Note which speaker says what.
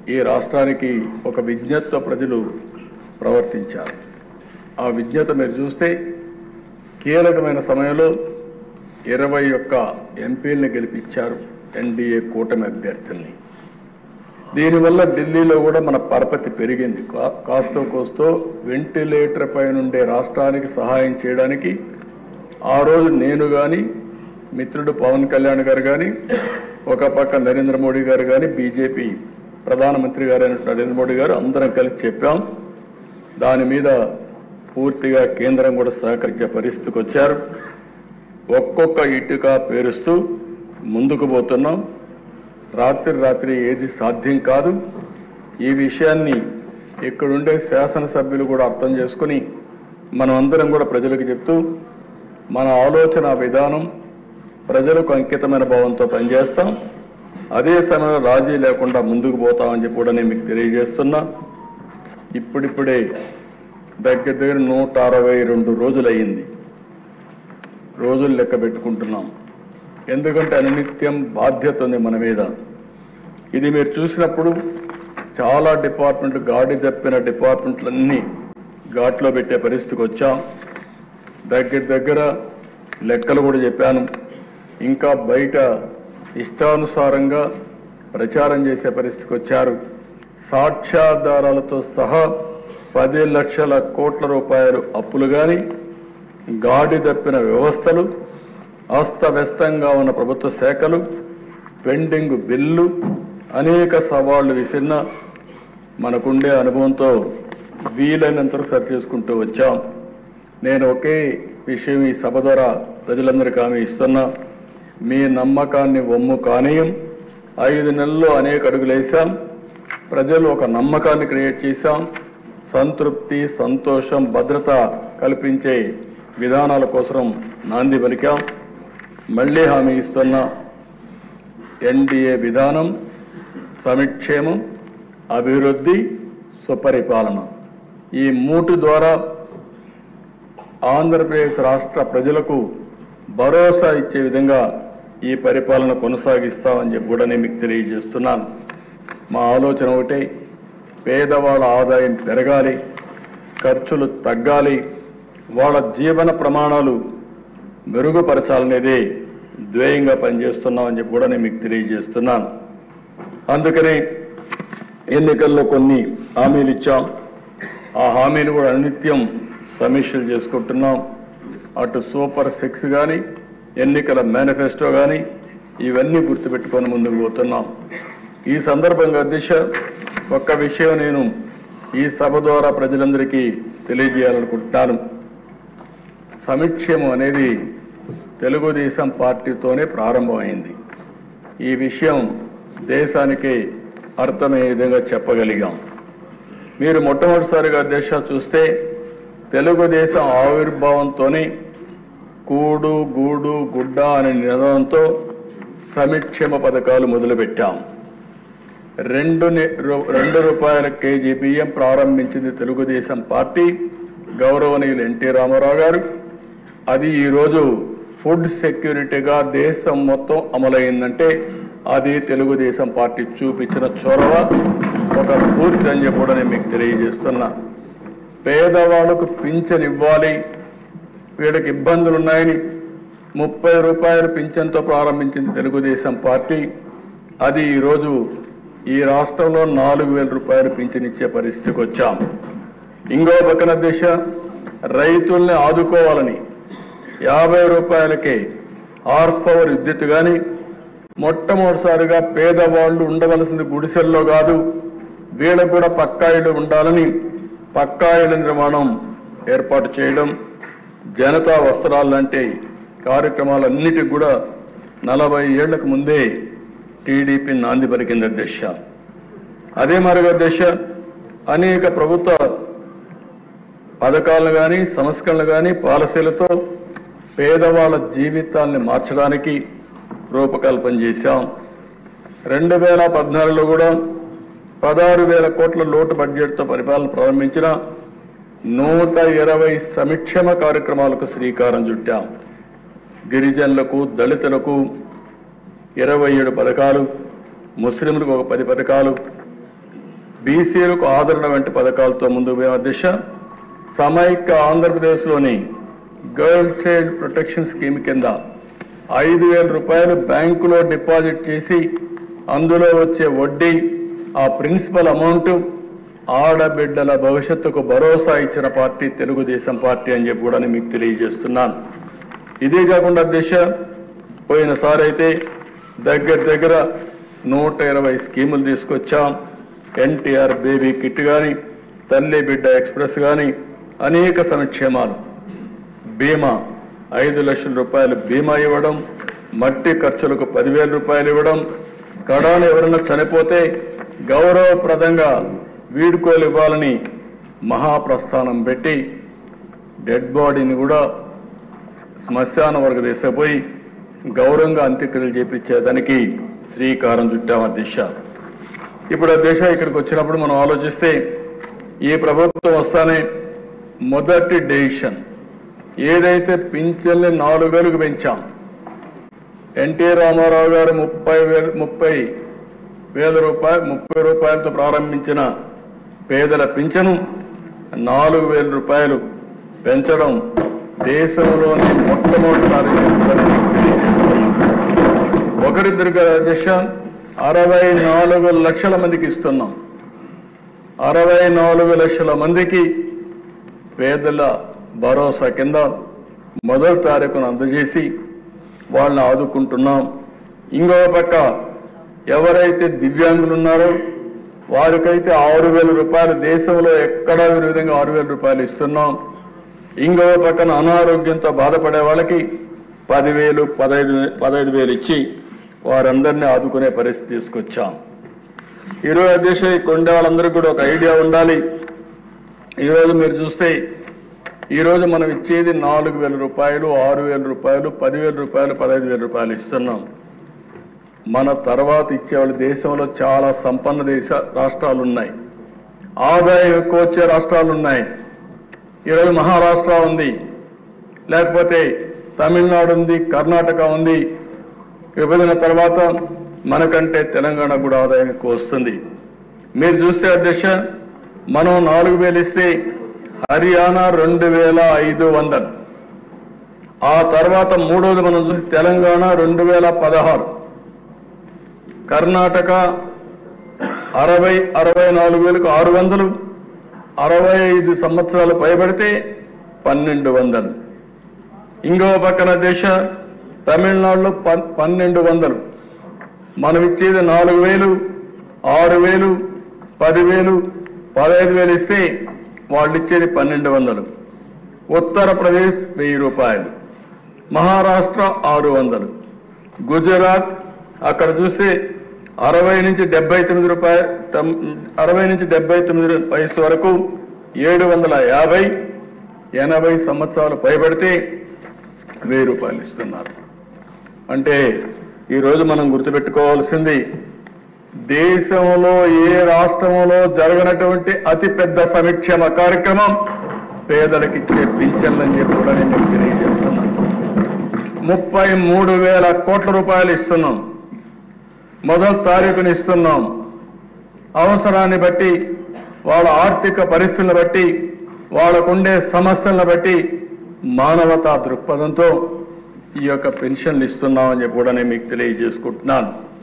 Speaker 1: ఈ రాష్ట్రానికి ఒక విజ్ఞతతో ప్రజలు ప్రవర్తించారు ఆ విజ్ఞత మీరు చూస్తే కీలకమైన సమయంలో ఇరవై ఒక్క ఎంపీల్ని గెలిపించారు ఎన్డీఏ కూటమి అభ్యర్థుల్ని దీనివల్ల ఢిల్లీలో కూడా మన పరపతి పెరిగింది కా- కాస్తో కోస్తో వెంటిలేటర్ పై నుండే రాష్ట్రానికి సహాయం చేయడానికి ఆ రోజు నేను కానీ మిత్రుడు పవన్ కళ్యాణ్ గారు కానీ ఒక పక్క నరేంద్ర మోడీ గారు కానీ బీజేపీ ప్రధానమంత్రి గారు అయినటువంటి నరేంద్ర మోడీ గారు అందరం కలిసి చెప్పాం దాని మీద పూర్తిగా కేంద్రం కూడా సహకరించే పరిస్థితికి వచ్చారు ఒక్కొక్క ఇటుక పేరుస్తూ ముందుకు పోతున్నాం రాత్రి రాత్రి ఏది సాధ్యం కాదు ఈ విషయాన్ని ఇక్కడుండే శాసనసభ్యులు కూడా అర్థం చేసుకుని మనం అందరం కూడా ప్రజలకు చెప్తూ మన ఆలోచన విధానం ప్రజలకు అంకితమైన భావంతో పనిచేస్తాం అదే సమయంలో రాజీ లేకుండా ముందుకు పోతామని చెప్పి కూడా నేను మీకు తెలియజేస్తున్నా ఇప్పుడిప్పుడే దగ్గర దగ్గర నూట అరవై రెండు రోజులు అయ్యింది రోజులు లెక్క పెట్టుకుంటున్నాం ఎందుకంటే అనునిత్యం బాధ్యత ఉంది మన మీద ఇది మీరు చూసినప్పుడు చాలా డిపార్ట్మెంట్ గాడి తప్పిన డిపార్ట్మెంట్లన్నీ ఘాట్లో పెట్టే పరిస్థితికి వచ్చాం దగ్గర దగ్గర లెక్కలు కూడా చెప్పాను ఇంకా బయట ఇష్టానుసారంగా ప్రచారం చేసే పరిస్థితికి వచ్చారు సాక్ష్యాధారాలతో సహా పది లక్షల కోట్ల రూపాయలు అప్పులు కానీ గాడి తప్పిన వ్యవస్థలు అస్తవ్యస్తంగా ఉన్న ప్రభుత్వ శాఖలు పెండింగ్ బిల్లు అనేక సవాళ్లు విసిరిన మనకుండే అనుభవంతో వీలైనంత వరకు సరి చేసుకుంటూ వచ్చాం నేను ఒకే విషయం ఈ సభ ద్వారా ప్రజలందరికీ హామీ ఇస్తున్నా మీ నమ్మకాన్ని వమ్ము కానీయం ఐదు నెలల్లో అనేక అడుగులు వేశాం ప్రజలు ఒక నమ్మకాన్ని క్రియేట్ చేశాం సంతృప్తి సంతోషం భద్రత కల్పించే విధానాల కోసం నాంది పలికాం మళ్ళీ హామీ ఇస్తున్నా ఎన్డీఏ విధానం సమిక్షేమం అభివృద్ధి సుపరిపాలన ఈ మూటు ద్వారా ఆంధ్రప్రదేశ్ రాష్ట్ర ప్రజలకు భరోసా ఇచ్చే విధంగా ఈ పరిపాలన కొనసాగిస్తామని చెప్పి కూడా నేను మీకు తెలియజేస్తున్నాను మా ఆలోచన ఒకటే పేదవాళ్ళ ఆదాయం పెరగాలి ఖర్చులు తగ్గాలి వాళ్ళ జీవన ప్రమాణాలు మెరుగుపరచాలనేదే ధ్యేయంగా పనిచేస్తున్నామని చెప్పి కూడా నేను మీకు తెలియజేస్తున్నాను అందుకని ఎన్నికల్లో కొన్ని హామీలు ఇచ్చాం ఆ హామీలు కూడా అనిత్యం సమీక్షలు చేసుకుంటున్నాం అటు సూపర్ సిక్స్ కానీ ఎన్నికల మేనిఫెస్టో కానీ ఇవన్నీ గుర్తుపెట్టుకొని ముందుకు పోతున్నాం ఈ సందర్భంగా దిశ ఒక్క విషయం నేను ఈ సభ ద్వారా ప్రజలందరికీ తెలియజేయాలనుకుంటున్నాను సమిక్షేమం అనేది తెలుగుదేశం పార్టీతోనే ప్రారంభమైంది ఈ విషయం దేశానికి అర్థమయ్యే విధంగా చెప్పగలిగాం మీరు మొట్టమొదటిసారిగా దేశ చూస్తే తెలుగుదేశం ఆవిర్భావంతోనే కూడు గూడు గుడ్డ అనే నినాదంతో సమిక్షేమ పథకాలు మొదలుపెట్టాం రెండు ని- రు- రెండు రూపాయల కేజీ బియ్యం ప్రారంభించింది తెలుగుదేశం పార్టీ గౌరవనీయులు ఎన్టీ రామారావు గారు అది ఈరోజు ఫుడ్ సెక్యూరిటీగా దేశం మొత్తం అమలైందంటే అది తెలుగుదేశం పార్టీ చూపించిన చొరవ ఒక స్ఫూర్తి అని చెప్పి కూడా నేను మీకు తెలియజేస్తున్నా పేదవాళ్ళకు పింఛన్ ఇవ్వాలి వీళ్ళకి ఇబ్బందులు ఉన్నాయని ముప్పై రూపాయల పింఛన్తో ప్రారంభించింది తెలుగుదేశం పార్టీ అది ఈరోజు ఈ రాష్ట్రంలో నాలుగు వేల రూపాయలు పింఛన్ ఇచ్చే పరిస్థితికి వచ్చాం ఇంకో పక్కన దిశ రైతుల్ని ఆదుకోవాలని యాభై రూపాయలకే హార్స్ పవర్ విద్యుత్ కానీ మొట్టమొదటిసారిగా పేదవాళ్ళు ఉండవలసింది గుడిసెల్లో కాదు వీళ్ళకు కూడా పక్కా ఇళ్ళు ఉండాలని పక్కా ఇళ్ళ నిర్మాణం ఏర్పాటు చేయడం జనతా వస్త్రాలు లాంటి కార్యక్రమాలన్నిటికి కూడా నలభై ఏళ్లకు ముందే టీడీపీ నాంది పలికింది అధ్యక్ష అదే మరుగు అధ్యక్ష అనేక ప్రభుత్వ పథకాలను కానీ సంస్కరణలు కానీ పాలసీలతో పేదవాళ్ళ జీవితాల్ని మార్చడానికి రూపకల్పన చేశాం రెండు వేల పద్నాలుగులో కూడా పదహారు వేల కోట్ల లోటు బడ్జెట్తో పరిపాలన ప్రారంభించిన నూట ఇరవై సంక్షేమ కార్యక్రమాలకు శ్రీకారం చుట్టాం గిరిజనులకు దళితులకు ఇరవై ఏడు పథకాలు ముస్లింలకు ఒక పది పథకాలు బీసీలకు ఆదరణ వంటి పథకాలతో ముందుకు పోయిన దిశ సమైక్య ఆంధ్రప్రదేశ్లోని గర్ల్ చైల్డ్ ప్రొటెక్షన్ స్కీమ్ కింద ఐదు వేల రూపాయలు బ్యాంకులో డిపాజిట్ చేసి అందులో వచ్చే వడ్డీ ఆ ప్రిన్సిపల్ అమౌంట్ ఆడబిడ్డల భవిష్యత్తుకు భరోసా ఇచ్చిన పార్టీ తెలుగుదేశం పార్టీ అని చెప్పి కూడా నేను మీకు తెలియజేస్తున్నాను ఇదే కాకుండా దిశ పోయినసారి అయితే దగ్గర దగ్గర నూట ఇరవై స్కీములు తీసుకొచ్చాం ఎన్టీఆర్ బేబీ కిట్ కానీ తల్లి బిడ్డ ఎక్స్ప్రెస్ కానీ అనేక సంక్షేమాలు బీమా ఐదు లక్షల రూపాయలు బీమా ఇవ్వడం మట్టి ఖర్చులకు పదివేల రూపాయలు ఇవ్వడం కడాను ఎవరైనా చనిపోతే గౌరవప్రదంగా వీడుకోలు ఇవ్వాలని మహాప్రస్థానం పెట్టి డెడ్ బాడీని కూడా శ్మశాన వరకు తీసుకుపోయి గౌరవంగా అంత్యక్రియలు చేపించేదానికి శ్రీకారం చుట్టాం ఆ దిశ ఇప్పుడు ఆ దిశ ఇక్కడికి వచ్చినప్పుడు మనం ఆలోచిస్తే ఈ ప్రభుత్వం వస్తానే మొదటి డెసిషన్ ఏదైతే పింఛన్ని నాలుగు వేలకు పెంచాం ఎన్టీ రామారావు గారు ముప్పై వేల ముప్పై వేల రూపాయలు ముప్పై రూపాయలతో ప్రారంభించిన పేదల పింఛను నాలుగు వేల రూపాయలు పెంచడం దేశంలోని మొట్టమొదటిసారి జరుగుతుందని మీకు తెలియజేస్తున్నాను. ఒకరిద్దరు దిశ అరవై నాలుగు లక్షల మందికి ఇస్తున్నాం అరవై నాలుగు లక్షల మందికి పేదల భరోసా కింద మొదటి తారీఖును అందజేసి వాళ్ళని ఆదుకుంటున్నాం ఇంకో పక్క ఎవరైతే దివ్యాంగులు ఉన్నారో వారికైతే ఆరు వేల రూపాయలు దేశంలో ఎక్కడా ఈ విధంగా ఆరు వేల రూపాయలు ఇస్తున్నాం ఇంకో పక్కన అనారోగ్యంతో బాధపడే వాళ్ళకి పదివేలు పదహైదు పదహైదు వేలు ఇచ్చి వారందరినీ ఆదుకునే పరిస్థితి తీసుకొచ్చాం ఈరోజు అధ్యక్ష ఇక్కడ ఉండే వాళ్ళందరికీ కూడా ఒక ఐడియా ఉండాలి ఈరోజు మీరు చూస్తే ఈరోజు మనం ఇచ్చేది నాలుగు వేల రూపాయలు ఆరు వేల రూపాయలు పదివేల రూపాయలు పదహైదు వేల రూపాయలు ఇస్తున్నాం మన తర్వాత ఇచ్చేవాళ్ళు దేశంలో చాలా సంపన్న దేశ రాష్ట్రాలు ఉన్నాయి ఆదాయం ఎక్కువ వచ్చే రాష్ట్రాలు ఉన్నాయి ఈరోజు మహారాష్ట్ర ఉంది లేకపోతే తమిళనాడు ఉంది కర్ణాటక ఉంది విభజన తర్వాత మనకంటే తెలంగాణ కూడా ఆదాయం ఎక్కువ వస్తుంది మీరు చూస్తే అధ్యక్ష మనం నాలుగు వేలు ఇస్తే హర్యానా రెండు వేల ఐదు వందలు ఆ తర్వాత మూడోది మనం చూస్తే తెలంగాణ రెండు వేల పదహారు కర్ణాటక అరవై అరవై నాలుగు వేలకు ఆరు వందలు అరవై ఐదు సంవత్సరాలు పైబడితే పన్నెండు వందలు ఇంకో పక్కన దేశ తమిళనాడులో పన్- పన్నెండు వందలు మనం ఇచ్చేది నాలుగు వేలు ఆరు వేలు పదివేలు పదహైదు వేలు ఇస్తే వాళ్ళు ఇచ్చేది పన్నెండు వందలు ఉత్తరప్రదేశ్ వెయ్యి రూపాయలు మహారాష్ట్ర ఆరు వందలు గుజరాత్ అక్కడ చూస్తే అరవై నుంచి డెబ్బై తొమ్మిది రూపాయలు అరవై నుంచి డెబ్బై తొమ్మిది వయసు వరకు ఏడు వందల యాభై ఎనభై సంవత్సరాలు పైబడితే వెయ్యి రూపాయలు ఇస్తున్నారు అంటే ఈరోజు మనం గుర్తుపెట్టుకోవాల్సింది దేశంలో ఏ రాష్ట్రంలో జరగనటువంటి అతిపెద్ద సంక్షేమ కార్యక్రమం పేదలకు ఇచ్చే పింఛన్లని చెప్పి కూడా నేను మీకు తెలియజేస్తున్నాను ముప్పై మూడు వేల కోట్ల రూపాయలు ఇస్తున్నాం మొదటి తారీఖుని ఇస్తున్నాం అవసరాన్ని బట్టి వాళ్ళ ఆర్థిక పరిస్థితులను బట్టి వాళ్ళకుండే సమస్యలను బట్టి మానవతా దృక్పథంతో ఈ యొక్క పెన్షన్లు ఇస్తున్నామని చెప్పి కూడా నేను మీకు తెలియజేసుకుంటున్నాను